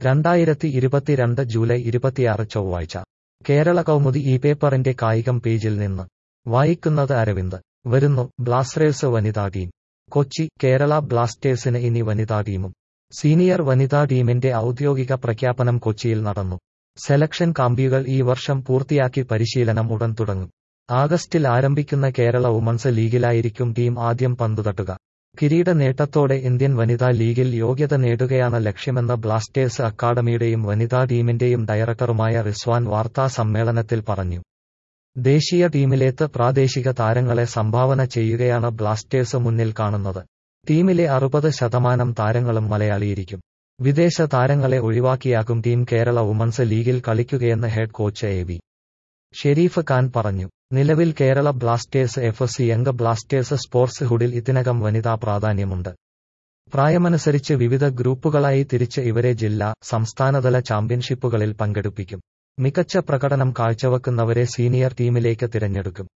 രണ്ടായിരത്തി ഇരുപത്തിരണ്ട് ജൂലൈ ഇരുപത്തിയാറ് ചൊവ്വാഴ്ച കേരള കൗമുദി ഈ പേപ്പറിന്റെ കായികം പേജിൽ നിന്ന് വായിക്കുന്നത് അരവിന്ദ് വരുന്നു ബ്ലാസ്റ്റേഴ്സ് വനിതാ ടീം കൊച്ചി കേരള ബ്ലാസ്റ്റേഴ്സിന് ഇനി വനിതാ ടീമും സീനിയർ വനിതാ ടീമിന്റെ ഔദ്യോഗിക പ്രഖ്യാപനം കൊച്ചിയിൽ നടന്നു സെലക്ഷൻ കാമ്പികൾ ഈ വർഷം പൂർത്തിയാക്കി പരിശീലനം ഉടൻ തുടങ്ങും ആഗസ്റ്റിൽ ആരംഭിക്കുന്ന കേരള വുമൺസ് ലീഗിലായിരിക്കും ടീം ആദ്യം പന്തുതട്ടുക കിരീട നേട്ടത്തോടെ ഇന്ത്യൻ വനിതാ ലീഗിൽ യോഗ്യത നേടുകയാണ് ലക്ഷ്യമെന്ന് ബ്ലാസ്റ്റേഴ്സ് അക്കാദമിയുടെയും വനിതാ ടീമിന്റെയും ഡയറക്ടറുമായ റിസ്വാൻ വാർത്താ സമ്മേളനത്തിൽ പറഞ്ഞു ദേശീയ ടീമിലേത്ത് പ്രാദേശിക താരങ്ങളെ സംഭാവന ചെയ്യുകയാണ് ബ്ലാസ്റ്റേഴ്സ് മുന്നിൽ കാണുന്നത് ടീമിലെ അറുപത് ശതമാനം താരങ്ങളും മലയാളിയിരിക്കും വിദേശ താരങ്ങളെ ഒഴിവാക്കിയാകും ടീം കേരള വുമൺസ് ലീഗിൽ കളിക്കുകയെന്ന് head coach A V Shareef Khan പറഞ്ഞു നിലവിൽ Kerala Blasters F C young Blasters sports ഹുഡിൽ ഇതിനകം വനിതാ പ്രാധാന്യമുണ്ട് പ്രായമനുസരിച്ച് വിവിധ ഗ്രൂപ്പുകളായി തിരിച്ച് ഇവരെ ജില്ലാ സംസ്ഥാനതല ചാമ്പ്യൻഷിപ്പുകളിൽ പങ്കെടുപ്പിക്കും മികച്ച പ്രകടനം കാഴ്ചവെക്കുന്നവരെ സീനിയർ ടീമിലേക്ക് തിരഞ്ഞെടുക്കും